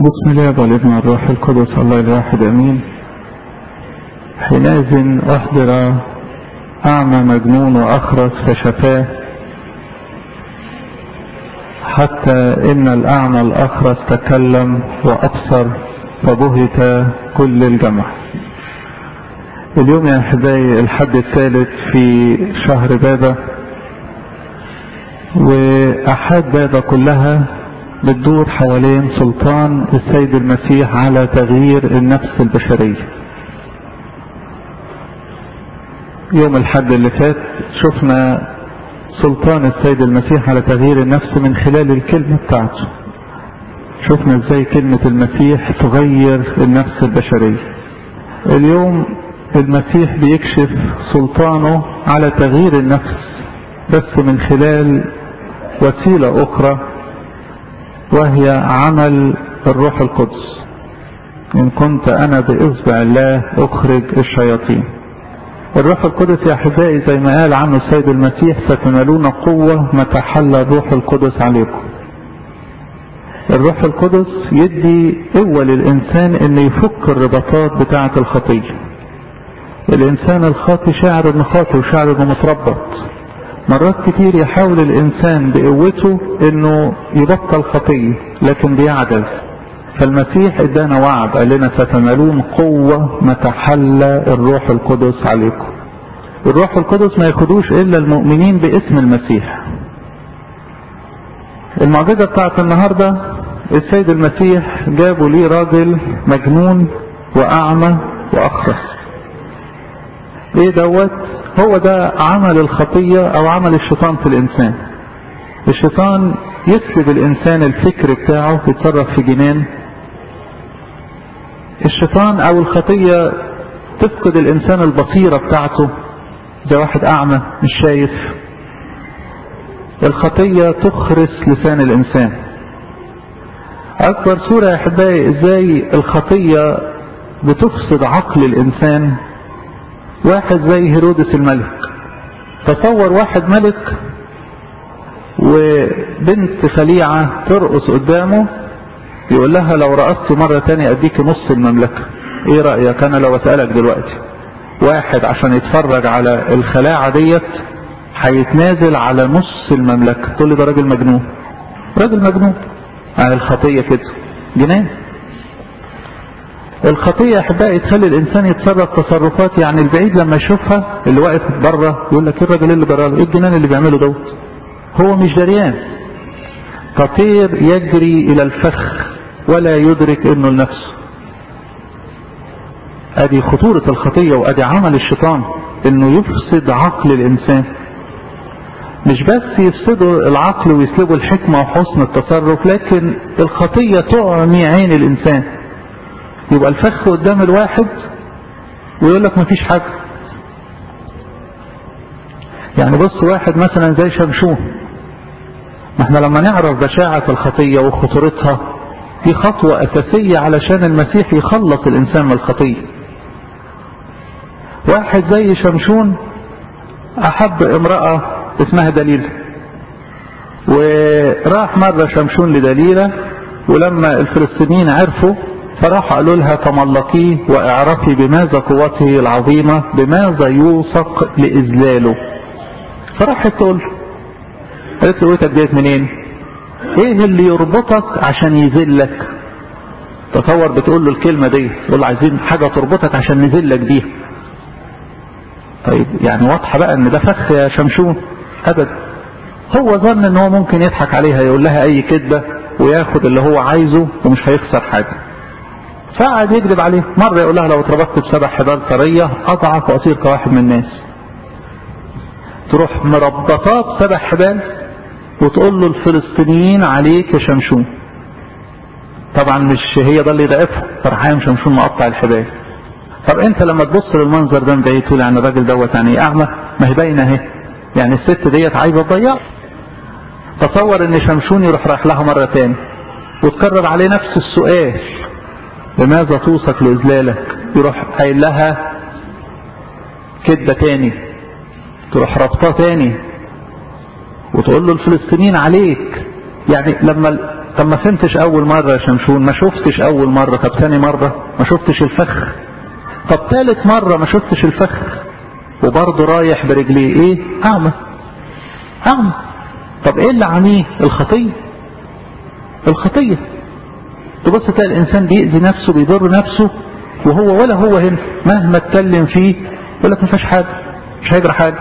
بسم الله والابن الروح القدس الله الواحد امين حينئذ احضر اعمى مجنون واخرس فشفاه حتى ان الاعمى الاخرس تكلم وابصر فبهت كل الجمع اليوم يا احبائي الحد الثالث في شهر بابا واحاد بابا كلها بتدور حوالين سلطان السيد المسيح على تغيير النفس البشرية يوم الحد اللي فات شفنا سلطان السيد المسيح على تغيير النفس من خلال الكلمة بتاعته شفنا ازاي كلمة المسيح تغير النفس البشرية اليوم المسيح بيكشف سلطانه على تغيير النفس بس من خلال وسيلة أخرى وهي عمل الروح القدس إن كنت أنا بإصبع الله أخرج الشياطين الروح القدس يا أحبائي زي ما قال عنه السيد المسيح ستنالون قوة متى حل الروح القدس عليكم الروح القدس يدي قوة للإنسان إن يفك الرباطات بتاعة الخطية الإنسان الخاطي شاعر إنه خاطي وشاعر إنه متربط مرات كتير يحاول الإنسان بقوته إنه يبطل خطية لكن بيعجز فالمسيح ادانا وعد قال لنا ستنالون قوة متى حل الروح القدس عليكم الروح القدس ما ياخدوش إلا المؤمنين باسم المسيح المعجزة بتاعت النهاردة السيد المسيح جابوا ليه راجل مجنون وأعمى وأخرس ايه دوت هو ده عمل الخطية او عمل الشيطان في الانسان الشيطان يسلب الانسان الفكر بتاعه يتصرف في جنان الشيطان او الخطية تفقد الانسان البصيرة بتاعته زي واحد اعمى مش شايف الخطية تخرس لسان الانسان اكبر صورة يا احبائي ازاي الخطية بتفسد عقل الانسان واحد زي هيرودس الملك تصور واحد ملك وبنت خليعة ترقص قدامه يقول لها لو رقصت مرة تانية اديك نص المملكة ايه رأيك انا لو اسألك دلوقتي واحد عشان يتفرج على الخلاعة ديت هيتنازل على نص المملكة تقول لي ده راجل مجنون راجل مجنون عن الخطية كده جنان الخطية احبائي تخلي الانسان يتصرف تصرفات يعني البعيد لما يشوفها اللي واقف بره يقول لك ايه الراجل اللي بره ايه الجنان اللي بيعمله دوت هو مش دريان تطير يجري الى الفخ ولا يدرك انه لنفسه ادي خطورة الخطية وادي عمل الشيطان انه يفسد عقل الانسان مش بس يفسدوا العقل ويسلبوا الحكمة وحسن التصرف لكن الخطية تعمي عين الانسان يبقى الفخ قدام الواحد ويقول لك مفيش حاجة يعني بص واحد مثلا زي شمشون ما احنا لما نعرف بشاعة الخطية وخطورتها دي خطوة أساسية علشان المسيح يخلص الإنسان من الخطية واحد زي شمشون أحب امرأة اسمها دليلة وراح مرة شمشون لدليلة ولما الفلسطينيين عرفوا فراح قالوا لها تملقيه واعرفي بماذا قوته العظيمة بماذا يوثق لإذلاله فراحت تقول له قالت له قوتك جايت منين ايه اللي يربطك عشان يذلك تصور بتقول له الكلمة دي تقول له عايزين حاجة تربطك عشان نذلك بيها طيب يعني واضحة بقى ان ده فخ يا شمشون ابدا هو ظن ان هو ممكن يضحك عليها يقول لها اي كذبة وياخد اللي هو عايزه ومش هيخسر حاجة فقعد يكذب عليه مرة يقول لها لو اتربطت بسبع حبال طرية أضعف وأصير كواحد من الناس تروح مربطات سبع حبال وتقول له الفلسطينيين عليك يا شمشون طبعا مش هي ده اللي يضعفها فرحان شمشون مقطع الحبال طب انت لما تبص للمنظر ده من بعيد تقول يعني الراجل دوت يعني اعمى ما هي باينه اهي يعني الست ديت عايزه تضيع تصور ان شمشون يروح رايح لها مره تاني وتكرر عليه نفس السؤال بماذا توصف لإذلالك يروح قايل لها كدبة تاني تروح ربطاه تاني وتقول له الفلسطينيين عليك يعني لما طب ما فهمتش اول مرة يا شمشون ما شفتش اول مرة طب ثاني مرة ما شفتش الفخ طب ثالث مرة ما شفتش الفخ وبرضه رايح برجليه ايه اعمى اعمى طب ايه اللي عميه الخطية الخطية تبص تلاقي الانسان بيأذي نفسه بيضر نفسه وهو ولا هو هنا مهما اتكلم فيه يقول لك ما فيهاش حاجة مش هيجرى حاجة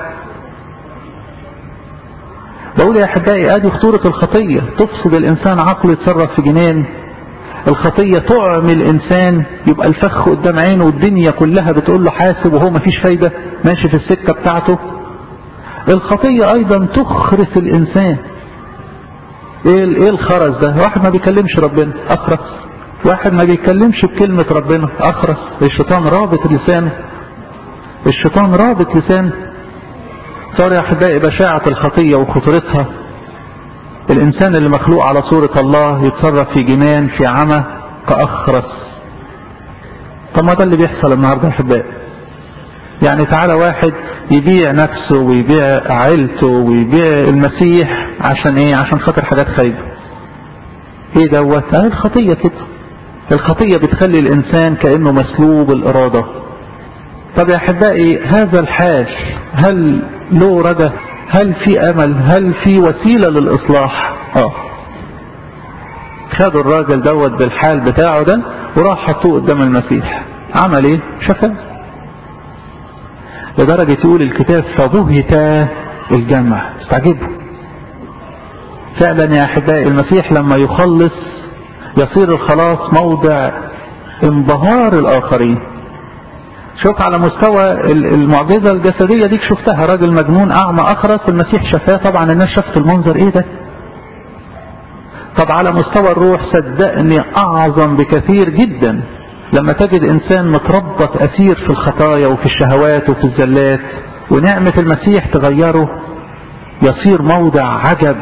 بقول يا احبائي ادي خطورة الخطية تفسد الانسان عقله يتصرف في جنان الخطية تعمي الانسان يبقى الفخ قدام عينه والدنيا كلها بتقول له حاسب وهو مفيش فايدة ماشي في السكة بتاعته الخطية ايضا تخرس الانسان ايه ايه الخرس ده واحد ما بيكلمش ربنا اخرس واحد ما بيتكلمش بكلمة ربنا اخرس الشيطان رابط لسانه الشيطان رابط لسانه صار يا احبائي بشاعة الخطية وخطورتها الانسان اللي مخلوق على صورة الله يتصرف في جنان في عمى كأخرس طب ما ده اللي بيحصل النهاردة يا احبائي يعني تعالى واحد يبيع نفسه ويبيع عيلته ويبيع المسيح عشان ايه عشان خاطر حاجات خايبة ايه دوت اه الخطية كده الخطية بتخلي الانسان كأنه مسلوب الارادة طب يا احبائي هذا الحال هل له رجا هل في امل هل في وسيلة للاصلاح اه خدوا الراجل دوت بالحال بتاعه ده وراح حطوه قدام المسيح عمل ايه شفاه لدرجة يقول الكتاب فبهت الجمع استعجبوا فعلا يا احبائي المسيح لما يخلص يصير الخلاص موضع انبهار الاخرين شوف على مستوى المعجزة الجسدية ديك شفتها راجل مجنون اعمى اخرس المسيح شفاه طبعا الناس شافت المنظر ايه ده طب على مستوى الروح صدقني اعظم بكثير جدا لما تجد انسان متربط اسير في الخطايا وفي الشهوات وفي الزلات ونعمة المسيح تغيره يصير موضع عجب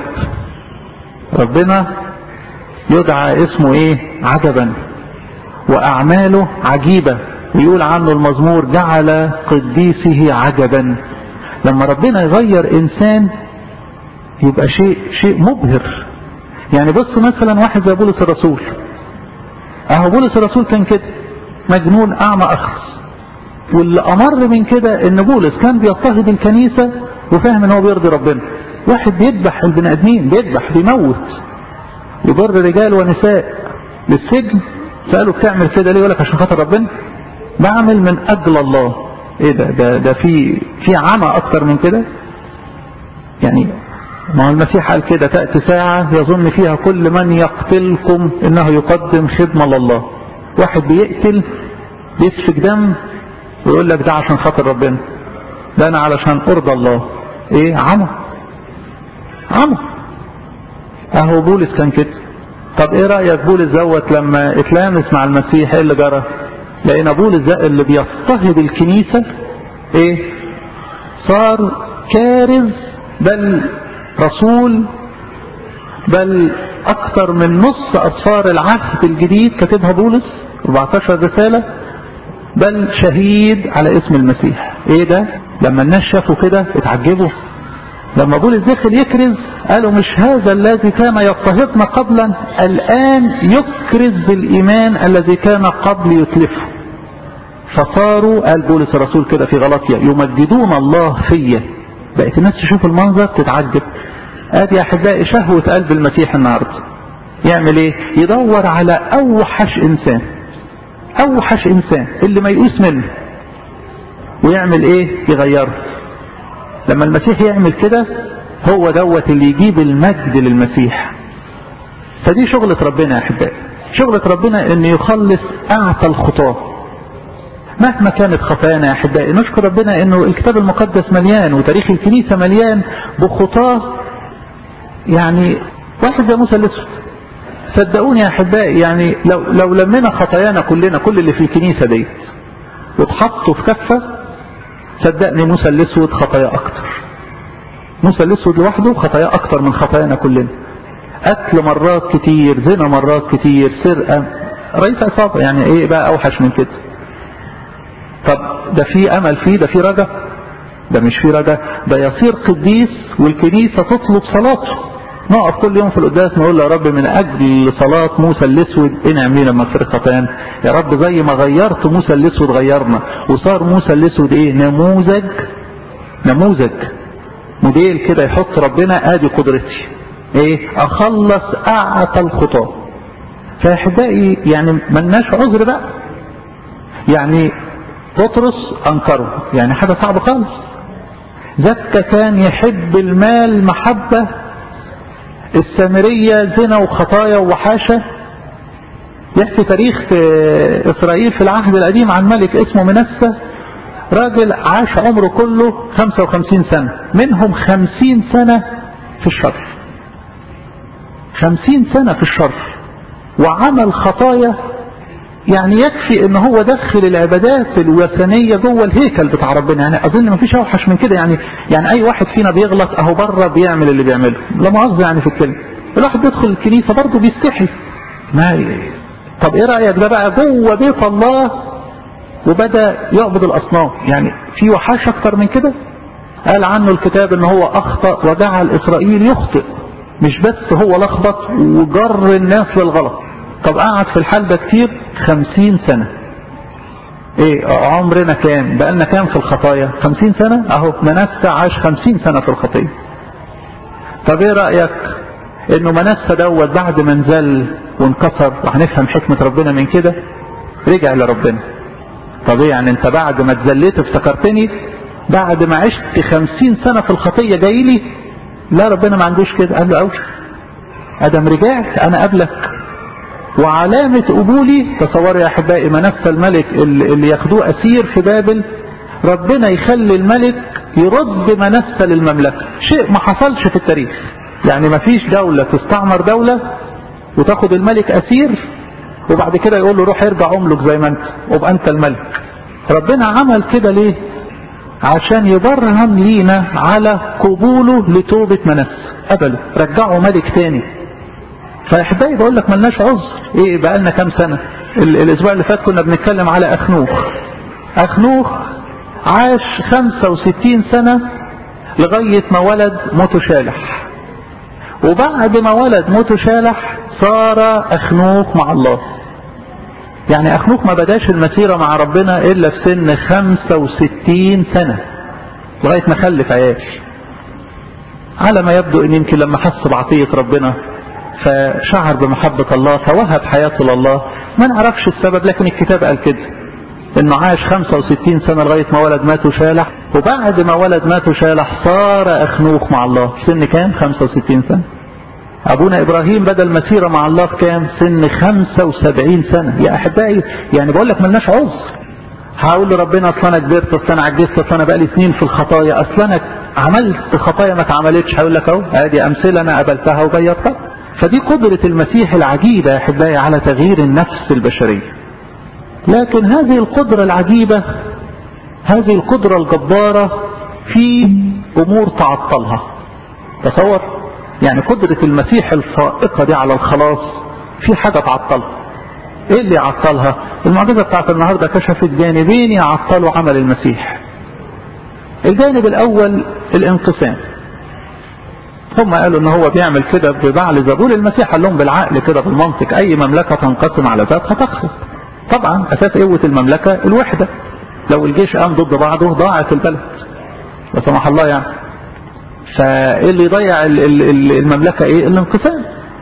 ربنا يدعى اسمه ايه عجبا واعماله عجيبة ويقول عنه المزمور جعل قديسه عجبا لما ربنا يغير انسان يبقى شيء شيء مبهر يعني بص مثلا واحد زي بولس الرسول اهو بولس الرسول كان كده مجنون اعمى اخرس واللي امر من كده ان بولس كان بيضطهد الكنيسة وفاهم ان هو بيرضي ربنا واحد بيذبح البني ادمين بيذبح بيموت يضر رجال ونساء للسجن سأله بتعمل كده ليه يقول لك عشان خاطر ربنا بعمل من اجل الله ايه ده ده ده في في عمى اكتر من كده يعني ما هو المسيح قال كده تأتي ساعة يظن فيها كل من يقتلكم انه يقدم خدمة لله واحد بيقتل بيسفك دم ويقول لك ده عشان خاطر ربنا ده انا علشان ارضى الله ايه عمى عمى اهو بولس كان كده طب ايه رأيك بولس دوت لما اتلامس مع المسيح ايه اللي جرى لقينا بولس ده اللي بيضطهد الكنيسة ايه صار كارز بل رسول بل اكثر من نص اسفار العهد الجديد كاتبها بولس 14 رسالة بل شهيد على اسم المسيح ايه ده لما الناس شافوا كده اتعجبوا لما بولس دخل يكرز قالوا مش هذا الذي كان يضطهدنا قبلا الان يكرز بالايمان الذي كان قبل يتلفه فصاروا قال بولس الرسول كده في غلطية يمجدون الله فيا بقت الناس تشوف المنظر تتعجب ادي يا احبائي شهوة قلب المسيح النهاردة يعمل ايه يدور على اوحش انسان اوحش انسان اللي ما يقوس منه ويعمل ايه يغيره لما المسيح يعمل كده هو دوت اللي يجيب المجد للمسيح فدي شغلة ربنا يا احبائي شغلة ربنا ان يخلص اعتى الخطاه مهما كانت خطايانا يا احبائي نشكر ربنا انه الكتاب المقدس مليان وتاريخ الكنيسة مليان بخطاه يعني واحد زي موسى الاسود صدقوني يا احبائي يعني لو لو لمينا خطايانا كلنا كل اللي في الكنيسة ديت واتحطوا في كفة صدقني موسى الاسود خطايا اكتر موسى الاسود لوحده خطايا اكتر من خطايانا كلنا قتل مرات كتير زنا مرات كتير سرقة رئيس عصابة يعني ايه بقى اوحش من كده طب ده في امل فيه ده في رجا ده مش في رجا ده يصير قديس والكنيسة تطلب صلاته نقف كل يوم في القداس نقول يا رب من اجل صلاة موسى الاسود انعم لينا مغفرة خطايانا يا رب زي ما غيرت موسى الاسود غيرنا وصار موسى الاسود ايه نموذج نموذج موديل كده يحط ربنا ادي قدرتي ايه اخلص اعطى الخطاه فاحبائي يعني ملناش عذر بقى يعني بطرس انكره يعني حاجه صعبه خالص زكا كان يحب المال محبه السامريه زنا وخطايا ووحاشه يحكي تاريخ في اسرائيل في العهد القديم عن ملك اسمه منسى راجل عاش عمره كله 55 سنة منهم 50 سنة في الشر 50 سنة في الشر وعمل خطايا يعني يكفي ان هو دخل العبادات الوثنية جوه الهيكل بتاع ربنا يعني اظن ما فيش اوحش من كده يعني يعني اي واحد فينا بيغلط اهو بره بيعمل اللي بيعمله لا مؤاخذة يعني في الكلمة الواحد بيدخل الكنيسة برضه بيستحي ما طب ايه رأيك ده بقى جوه بيت الله وبدأ يعبد الأصنام يعني في وحاش أكتر من كده قال عنه الكتاب ان هو أخطأ وجعل إسرائيل يخطئ مش بس هو لخبط وجر الناس للغلط طب قعد في الحال ده كتير خمسين سنة ايه عمرنا كام بقالنا كام في الخطايا خمسين سنة اهو منسى عاش خمسين سنة في الخطية طب ايه رأيك انه منسى دوت بعد ما نزل وانكسر وهنفهم حكمة ربنا من كده رجع لربنا طب ايه يعني انت بعد ما اتذليت افتكرتني بعد ما عشت خمسين سنة في الخطية جاي لي لا ربنا ما عندوش كده قال له اوش ادم رجعت انا قبلك وعلامة قبولي تصوروا يا احبائي منسى الملك اللي ياخدوه اسير في بابل ربنا يخلي الملك يرد منسى للمملكة شيء ما حصلش في التاريخ يعني ما فيش دولة تستعمر دولة وتاخد الملك اسير وبعد كده يقول له روح ارجع املك زي ما انت وابقى انت الملك ربنا عمل كده ليه عشان يبرهن لينا على قبوله لتوبة منس قبله رجعه ملك تاني فاحبائي بقول لك ملناش عذر ايه بقى لنا كام سنة الاسبوع اللي فات كنا بنتكلم على اخنوخ اخنوخ عاش 65 سنة لغاية ما ولد موتو شالح وبعد ما ولد موتو شالح صار أخنوخ مع الله يعني أخنوخ ما بداش المسيرة مع ربنا إلا في سن 65 سنة لغاية ما خلف عيال على ما يبدو ان يمكن لما حس بعطية ربنا فشعر بمحبة الله فوهب حياته لله ما نعرفش السبب لكن الكتاب قال كده انه عاش 65 سنة لغاية ما ولد مات شالح وبعد ما ولد مات شالح صار اخنوخ مع الله سن كام 65 سنة ابونا ابراهيم بدا المسيرة مع الله في كام سن 75 سنة يا احبائي يعني بقول لك ملناش عذر هقول لربنا اصل انا كبرت اصل انا عجزت اصل انا بقالي سنين في الخطايا اصل انا عملت خطايا ما اتعملتش هقول لك اهو ادي امثله انا قبلتها وغيرتها فدي قدرة المسيح العجيبة يا احبائي على تغيير النفس البشرية لكن هذه القدرة العجيبة هذه القدرة الجبارة في امور تعطلها تصور يعني قدرة المسيح الفائقة دي على الخلاص في حاجة تعطلها ايه اللي يعطلها المعجزة بتاعت النهاردة كشفت جانبين يعطلوا عمل المسيح الجانب الاول الانقسام هم قالوا ان هو بيعمل كده ببعل زبول المسيح قال لهم بالعقل كده بالمنطق اي مملكة تنقسم على ذاتها تخسر طبعا اساس قوة المملكة الوحدة لو الجيش قام ضد بعضه ضاعت البلد لا سمح الله يعني فايه اللي يضيع المملكة ايه الانقسام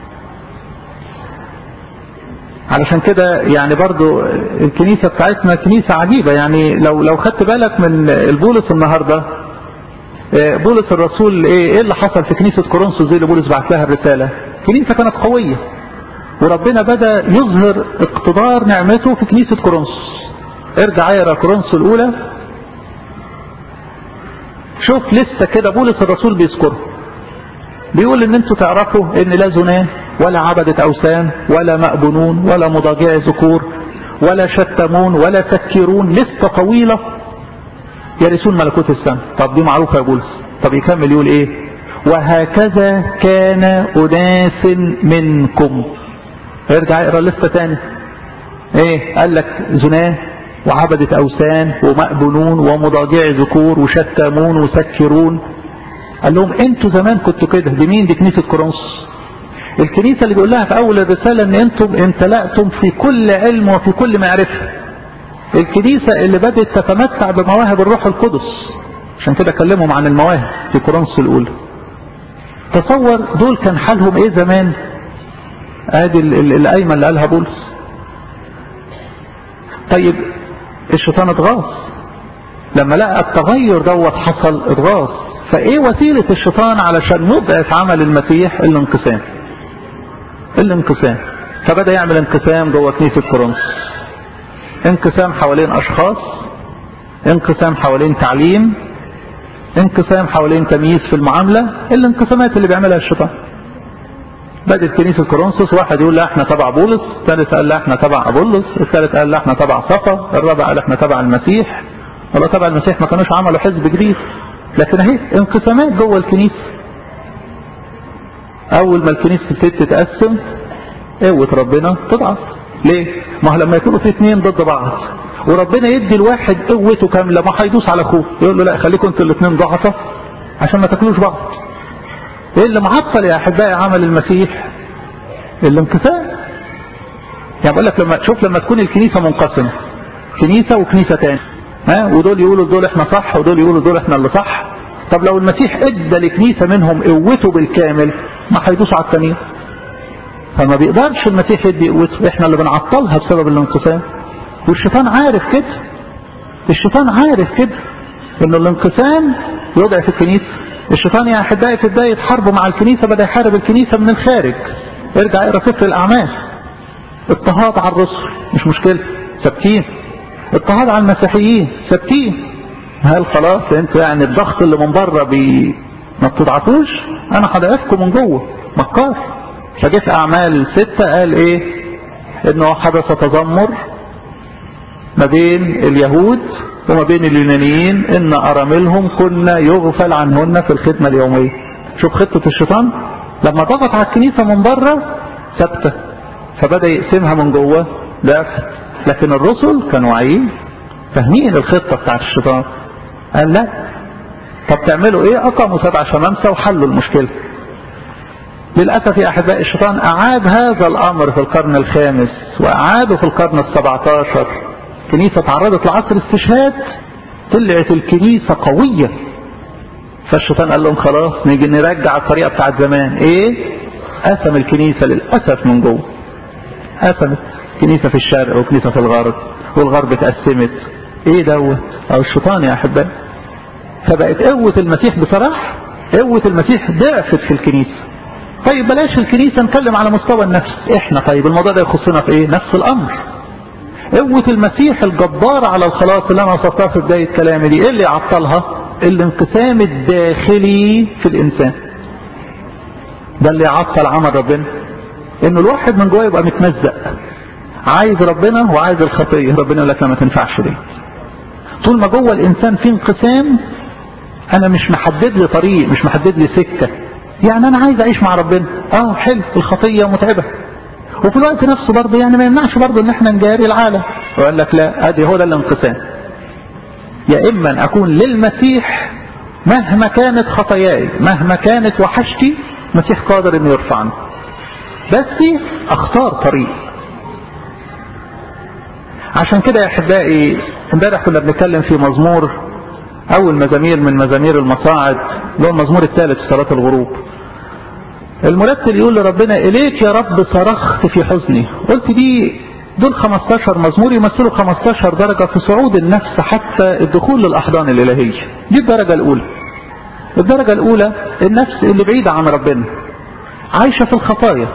علشان كده يعني برضو الكنيسة بتاعتنا كنيسة عجيبة يعني لو لو خدت بالك من البولس النهاردة بولس الرسول ايه, ايه اللي حصل في كنيسة كورنثوس زي اللي بولس بعت لها الرسالة كنيسة كانت قوية وربنا بدأ يظهر اقتدار نعمته في كنيسة كورنثوس ارجع اقرا كورنثوس الاولى شوف لسه كده بولس الرسول بيذكره بيقول ان انتوا تعرفوا ان لا زناه ولا عبدة اوثان ولا مأبنون ولا مضاجع ذكور ولا شتمون ولا سكرون لسه طويلة يرثون ملكوت السماء طب دي معروفة يا بولس طب يكمل يقول ايه وهكذا كان أناس منكم ارجع اقرا لسه تاني ايه قال لك زناه وعبدة أوثان ومأبنون ومضاجع ذكور وشتمون وسكرون قال لهم انتوا زمان كنتوا كده دي مين دي كنيسة كورنثوس الكنيسة اللي بيقول لها في أول الرسالة إن أنتم امتلأتم في كل علم وفي كل معرفة الكنيسة اللي بدأت تتمتع بمواهب الروح القدس عشان كده كلمهم عن المواهب في كورنثوس الأولى تصور دول كان حالهم ايه زمان ادي الأيمن اللي قالها بولس طيب الشيطان اتغاظ لما لقى التغير دوت حصل اتغاظ فايه وسيلة الشيطان علشان يضعف عمل المسيح الانقسام الانقسام فبدأ يعمل انقسام جوه كنيسة كورنثوس انقسام حوالين اشخاص انقسام حوالين تعليم انقسام حوالين تمييز في المعاملة الانقسامات اللي بيعملها الشيطان بدأت كنيسة كورنثوس واحد يقول لا احنا تبع بولس الثالث قال لا احنا تبع ابولس الثالث قال لا احنا تبع صفا الرابع قال احنا تبع المسيح ولا تبع المسيح ما كانوش عملوا حزب جديد لكن اهي انقسامات جوه الكنيسة اول ما الكنيسة تبتدي تتقسم قوة ربنا تضعف ليه ما هو لما يكونوا في اثنين ضد بعض وربنا يدي الواحد قوته كاملة ما هيدوس على اخوه يقول له لا خليكم انتوا الاثنين ضعفة عشان ما تاكلوش بعض ايه اللي معطل يا احبائي عمل المسيح الانقسام يعني بقول لك لما شوف لما تكون الكنيسة منقسمة كنيسة وكنيسة تاني ها ودول يقولوا دول احنا صح ودول يقولوا دول احنا اللي صح طب لو المسيح ادى لكنيسة منهم قوته بالكامل ما هيدوس على التانيين فما بيقدرش المسيح يدي قوته احنا اللي بنعطلها بسبب الانقسام والشيطان عارف كده الشيطان عارف كده ان الانقسام يضعف الكنيسة الشيطان يا احبائي في بداية حربه مع الكنيسة بدأ يحارب الكنيسة من الخارج ارجع اقرا سفر الاعمال اضطهاد على الرسل مش مشكلة ثابتين اضطهاد على المسيحيين ثابتين هل خلاص انتوا يعني الضغط اللي من بره بي ما بتضعفوش انا هضعفكم من جوه مكار فجه في اعمال ستة قال ايه انه حدث تذمر ما بين اليهود وما بين اليونانيين ان اراملهم كنا يغفل عنهن في الخدمة اليومية شوف خطة الشيطان لما ضغط على الكنيسة من بره ثابتة فبدأ يقسمها من جوه ضعفت لكن الرسل كانوا واعيين فاهمين الخطة بتاعت الشيطان قال لا طب تعملوا ايه اقاموا سبع شمامسة وحلوا المشكلة للأسف يا أحبائي الشيطان أعاد هذا الأمر في القرن الخامس وأعاده في القرن السبعتاشر كنيسة تعرضت لعصر استشهاد طلعت الكنيسة قوية فالشيطان قال لهم خلاص نيجي نرجع الطريقة بتاعت زمان ايه قسم الكنيسة للأسف من جوه قسمت كنيسة في الشرق وكنيسة في الغرب والغرب اتقسمت ايه دوت او الشيطان يا احبائي فبقت قوة المسيح بصراحة قوة المسيح ضعفت في الكنيسة طيب بلاش الكنيسة نتكلم على مستوى النفس احنا طيب الموضوع ده يخصنا في ايه نفس الامر قوة المسيح الجبار على الخلاص اللي انا وصفتها في بداية كلامي دي ايه اللي يعطلها الانقسام الداخلي في الانسان ده اللي يعطل عمل ربنا انه الواحد من جوه يبقى متمزق عايز ربنا وعايز الخطية ربنا يقول لك لا ما تنفعش دي طول ما جوه الانسان في انقسام انا مش محدد لي طريق مش محدد لي سكة يعني انا عايز اعيش مع ربنا اه حلو الخطية متعبة وفي الوقت نفسه برضه يعني ما يمنعش برضه ان احنا نجاري العالم وقال لك لا ادي هو ده الانقسام يا اما ان اكون للمسيح مهما كانت خطاياي مهما كانت وحشتي المسيح قادر انه يرفعني بس اختار طريق عشان كده يا احبائي امبارح كنا بنتكلم في مزمور اول مزامير من مزامير المصاعد اللي هو المزمور الثالث في صلاه الغروب المرتل يقول لربنا اليك يا رب صرخت في حزني قلت دي دول 15 مزمور يمثلوا 15 درجة في صعود النفس حتى الدخول للأحضان الإلهية دي الدرجة الأولى الدرجة الأولى النفس اللي بعيدة عن ربنا عايشة في الخطايا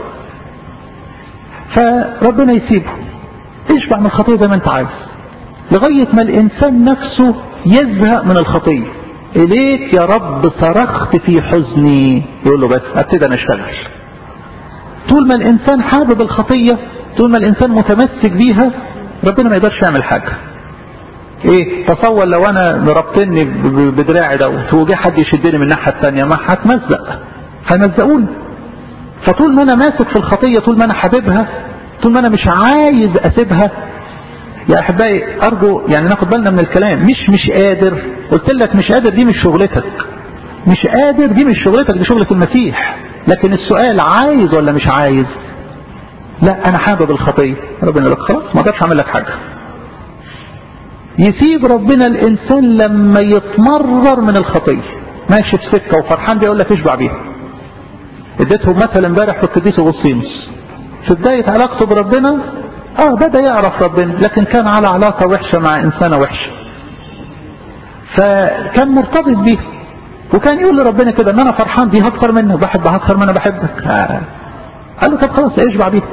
فربنا يسيبه اشبع من الخطية زي ما انت عايز لغاية ما الإنسان نفسه يزهق من الخطية إليك يا رب صرخت في حزني يقول له بس ابتدي أنا أشتغل طول ما الإنسان حابب الخطية طول ما الإنسان متمسك بيها ربنا ما يقدرش يعمل حاجة ايه تصور لو انا ربطني بدراعي دوت وجه حد يشدني من الناحيه الثانيه ما هتمزق هيمزقوني فطول ما انا ماسك في الخطيه طول ما انا حاببها طول ما انا مش عايز اسيبها يا احبائي ارجو يعني ناخد بالنا من الكلام مش مش قادر قلت لك مش قادر دي مش شغلتك مش قادر دي مش شغلتك دي شغلة المسيح لكن السؤال عايز ولا مش عايز لا انا حابب الخطيه ربنا يقول لك خلاص ما اقدرش اعمل لك حاجه يسيب ربنا الانسان لما يتمرر من الخطيه ماشي في سكه وفرحان بيقول لك اشبع بيها اديتهم مثل امبارح في القديس اغسطينوس في بدايه علاقته بربنا اه بدا يعرف ربنا لكن كان على علاقه وحشه مع انسانه وحشه فكان مرتبط بيها وكان يقول لربنا كده ان انا فرحان بيها اكتر منك بحبها اكتر ما انا بحبك آه. قال له طب خلاص اشبع بيها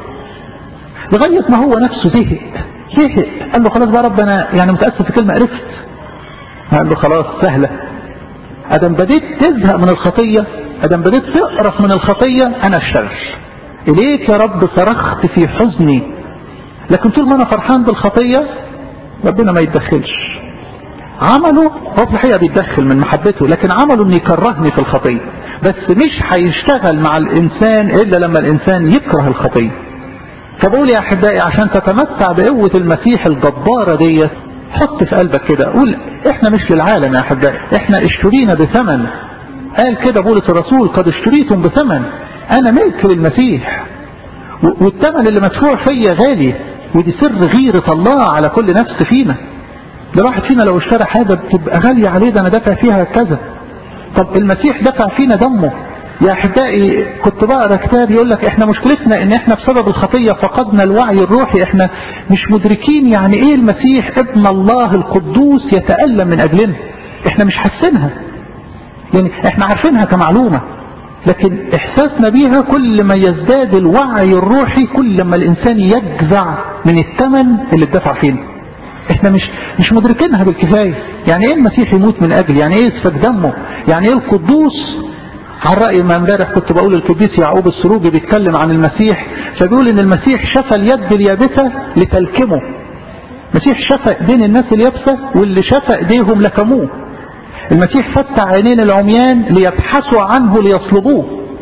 لغايه ما هو نفسه زهق زهق قال له خلاص بقى ربنا يعني متاسف في كلمه عرفت قال له خلاص سهله ادم بديت تزهق من الخطيه ادم بديت تقرف من الخطيه انا اشتغل اليك يا رب صرخت في حزني لكن طول ما انا فرحان بالخطيه ربنا ما يتدخلش عمله هو في الحقيقه بيتدخل من محبته لكن عمله انه يكرهني في الخطيه بس مش هيشتغل مع الانسان الا لما الانسان يكره الخطيه فبقول يا احبائي عشان تتمتع بقوه المسيح الجباره ديت حط في قلبك كده قول احنا مش للعالم يا احبائي احنا اشترينا بثمن قال كده بولس الرسول قد اشتريتم بثمن انا ملك للمسيح والثمن اللي مدفوع فيا غالي ودي سر غيرة الله على كل نفس فينا ده واحد فينا لو اشترى حاجة بتبقى غالية عليه ده انا دافع فيها كذا طب المسيح دفع فينا دمه يا احبائي كنت بقرا كتاب يقول لك احنا مشكلتنا ان احنا بسبب الخطيه فقدنا الوعي الروحي احنا مش مدركين يعني ايه المسيح ابن الله القدوس يتالم من اجلنا احنا مش حاسينها يعني احنا عارفينها كمعلومه لكن احساسنا بيها كل ما يزداد الوعي الروحي كل ما الانسان يجزع من الثمن اللي اتدفع فينا احنا مش مش مدركينها بالكفايه يعني ايه المسيح يموت من اجل يعني ايه يسفك دمه يعني ايه القدوس على رأي ما امبارح كنت بقول القديس يعقوب السروجي بيتكلم عن المسيح فبيقول ان المسيح شفى اليد اليابسة لتلكمه المسيح شفى ايدين الناس اليابسة واللي شفى ايديهم لكموه المسيح فتح عينين العميان ليبحثوا عنه ليصلبوه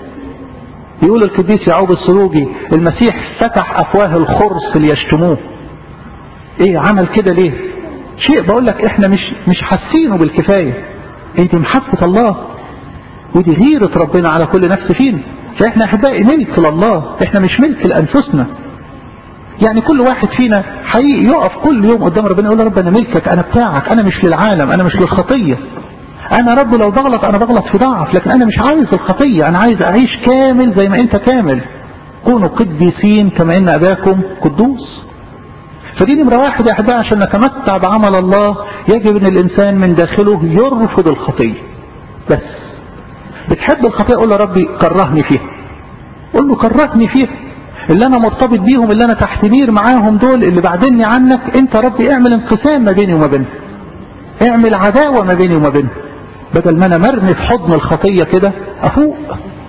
يقول القديس يعقوب السروجي المسيح فتح افواه الخرس ليشتموه ايه عمل كده ليه شيء بقول لك احنا مش مش حاسينه بالكفايه ايه دي محبه الله ودي غيرة ربنا على كل نفس فينا فاحنا احبائي ملك لله احنا مش ملك لانفسنا يعني كل واحد فينا حقيقي يقف كل يوم قدام ربنا يقول رب انا ملكك انا بتاعك انا مش للعالم انا مش للخطيه انا رب لو بغلط انا بغلط في ضعف لكن انا مش عايز الخطيه انا عايز اعيش كامل زي ما انت كامل كونوا قديسين كما ان اباكم قدوس فدي نمرة واحد يا احبائي عشان نتمتع بعمل الله يجب ان الانسان من داخله يرفض الخطيه بس بتحب الخطيئة قول له ربي كرهني فيها قول له كرهني فيها اللي انا مرتبط بيهم اللي انا تحت بير معاهم دول اللي بعدني عنك انت ربي اعمل انقسام ما بيني وما بينهم اعمل عداوة ما بيني وما بينهم بدل ما انا مرمي في حضن الخطية كده افوق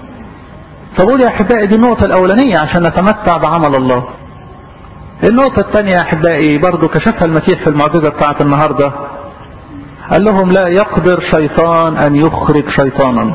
فبقول يا احبائي دي النقطة الاولانية عشان نتمتع بعمل الله النقطة الثانية يا احبائي برضو كشفها المسيح في المعجزة بتاعت النهاردة قال لهم لا يقدر شيطان ان يخرج شيطانا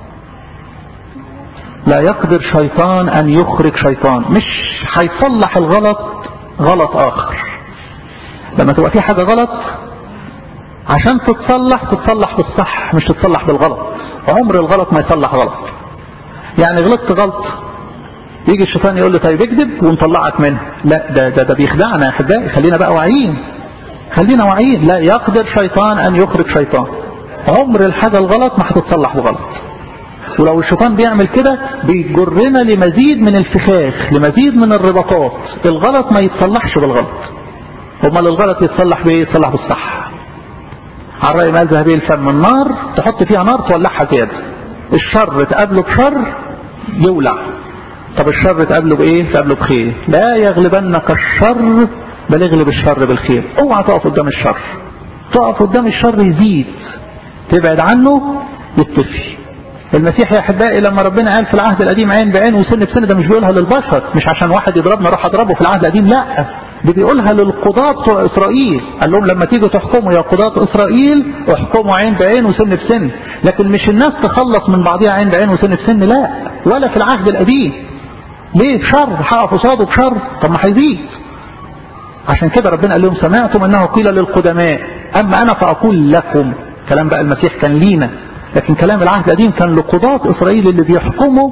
لا يقدر شيطان ان يخرج شيطان مش هيصلح الغلط غلط اخر لما تبقى في حاجة غلط عشان تتصلح تتصلح بالصح مش تتصلح بالغلط عمر الغلط ما يصلح غلط يعني غلطت غلط يجي الشيطان يقول له طيب اكذب ونطلعك منها لا ده ده, ده بيخدعنا يا احبائي خلينا بقى واعيين خلينا واعيين لا يقدر شيطان ان يخرج شيطان عمر الحاجة الغلط ما هتتصلح بغلط ولو الشيطان بيعمل كده بيجرنا لمزيد من الفخاخ لمزيد من الرباطات الغلط ما يتصلحش بالغلط امال الغلط يتصلح بايه يتصلح بالصح على رأي ما ذهبي الفم النار تحط فيها نار تولعها زيادة الشر تقابله بشر يولع طب الشر تقابله بايه تقابله بخير لا يغلبنك الشر بل اغلب الشر بالخير اوعى تقف قدام الشر تقف قدام الشر يزيد تبعد عنه يتفي المسيح يا احبائي لما ربنا قال في العهد القديم عين بعين وسن بسن ده مش بيقولها للبشر مش عشان واحد يضربنا اروح اضربه في العهد القديم لا دي بيقولها للقضاة بتوع اسرائيل قال لهم لما تيجوا تحكموا يا قضاة اسرائيل احكموا عين بعين وسن بسن لكن مش الناس تخلص من بعضها عين بعين وسن بسن لا ولا في العهد القديم ليه شر هقف قصاده بشر طب ما هيزيد عشان كده ربنا قال لهم سمعتم انه قيل للقدماء اما انا فاقول لكم كلام بقى المسيح كان لينا لكن كلام العهد القديم كان لقضاة اسرائيل اللي بيحكموا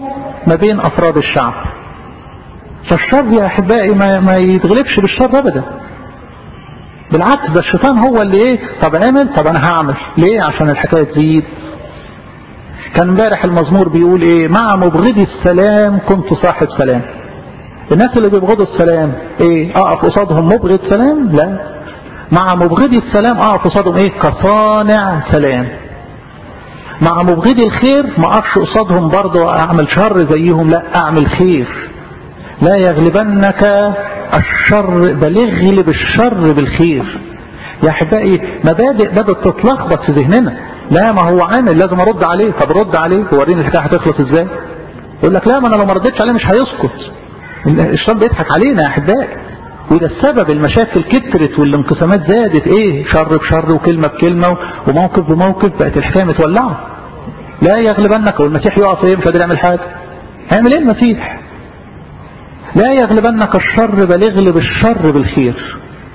ما بين افراد الشعب فالشر يا احبائي ما, ما يتغلبش بالشر ابدا بالعكس ده الشيطان هو اللي ايه طب عمل طب انا هعمل ليه عشان الحكايه تزيد كان امبارح المزمور بيقول ايه مع مبغضي السلام كنت صاحب سلام الناس اللي بيبغضوا السلام ايه اقف قصادهم مبغض سلام لا مع مبغضي السلام اقف قصادهم ايه كصانع سلام مع مبغضي الخير ما اقفش قصادهم برضه اعمل شر زيهم لا اعمل خير لا يغلبنك الشر بل اغلب الشر بالخير يا احبائي مبادئ بدات تتلخبط في ذهننا لا ما هو عامل لازم ارد عليه طب رد عليه وريني الحكايه هتخلص ازاي يقول لك لا ما انا لو ما ردتش عليه مش هيسكت الشيطان بيضحك علينا يا احبائي وده السبب المشاكل كترت والانقسامات زادت ايه شر بشر وكلمه بكلمه وموقف بموقف بقت الحكايه متولعه لا يغلبنك والمسيح يقف ايه مش قادر يعمل حاجه هيعمل ايه المسيح لا يغلبنك الشر بل اغلب الشر بالخير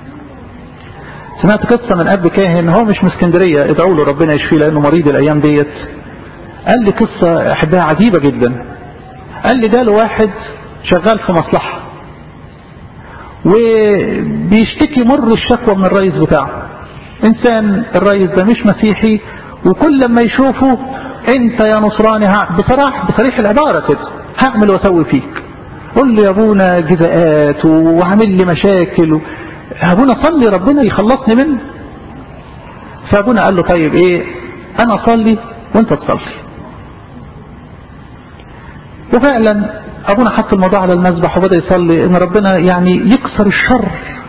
سمعت قصة من أب كاهن هو مش من اسكندرية ادعوا له ربنا يشفيه لأنه مريض الأيام ديت قال لي قصة أحبها عجيبة جدا قال لي جاله واحد شغال في مصلحة وبيشتكي مر الشكوى من الرئيس بتاعه إنسان الرئيس ده مش مسيحي وكل لما يشوفه أنت يا نصراني بصراحة بصريح العبارة كده هعمل وأسوي فيك قول لي يا ابونا جزاءات وعامل لي مشاكل ابونا صلي ربنا يخلصني منه فابونا قال له طيب ايه انا اصلي وانت تصلي وفعلا ابونا حط الموضوع على المذبح وبدا يصلي ان ربنا يعني يكسر الشر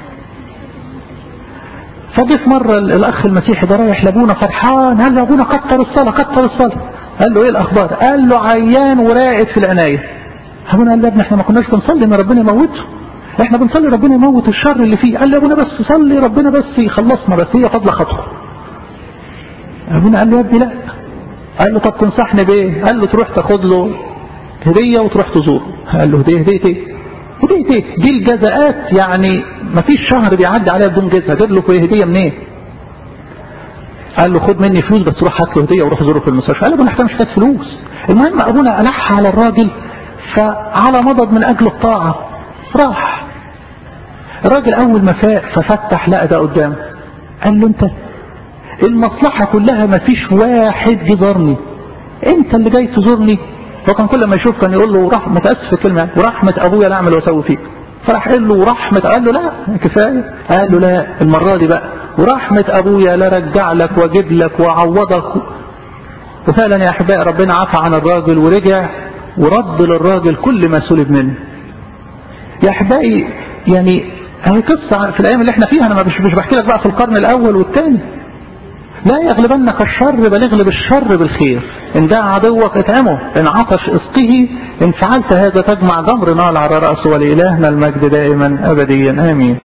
فجه في مره الاخ المسيحي ده رايح لابونا فرحان قال له ابونا كتر الصلاه كتر الصلاه قال له ايه الاخبار قال له عيان وراقد في العنايه ابونا قال له يا ابني احنا ما كناش بنصلي ان ربنا يموته احنا بنصلي ربنا يموت الشر اللي فيه قال لي ابونا بس صلي ربنا بس يخلصنا بس هي فضل خطوه ابونا قال له يا ابني لا قال له طب تنصحني بايه قال له تروح تاخد له هديه وتروح تزوره قال له هديه هديه ايه هديه ايه دي الجزاءات يعني ما فيش شهر بيعدي عليها بدون جزء هجيب له ايه هديه منين قال له خد مني فلوس بس روح هات له هديه وروح زوره في المستشفى قال له ابونا احنا مش كانت فلوس المهم ابونا الح على الراجل فعلى مضض من اجل الطاعه راح الراجل اول ما فاق ففتح لقى ده قدامه قال له انت المصلحة كلها ما فيش واحد جزرني انت اللي جاي تزورني فكان كل ما يشوف كان يقول له رحمة اسف الكلمة ورحمة ابويا لا اعمل واسوي فيك فراح قال له ورحمة قال له لا كفاية قال له لا المرة دي بقى ورحمة ابويا لا رجع لك واجيب لك واعوضك وفعلا يا احبائي ربنا عفى عن الراجل ورجع ورد للراجل كل ما سلب منه يا احبائي يعني هي قصة في الايام اللي احنا فيها انا مش مش بحكي لك بقى في القرن الاول والثاني لا يغلبنك الشر بل اغلب الشر بالخير ان جاء عدوك اطعمه ان عطش اسقه ان فعلت هذا تجمع جمر نار على رأسه ولإلهنا المجد دائما ابديا امين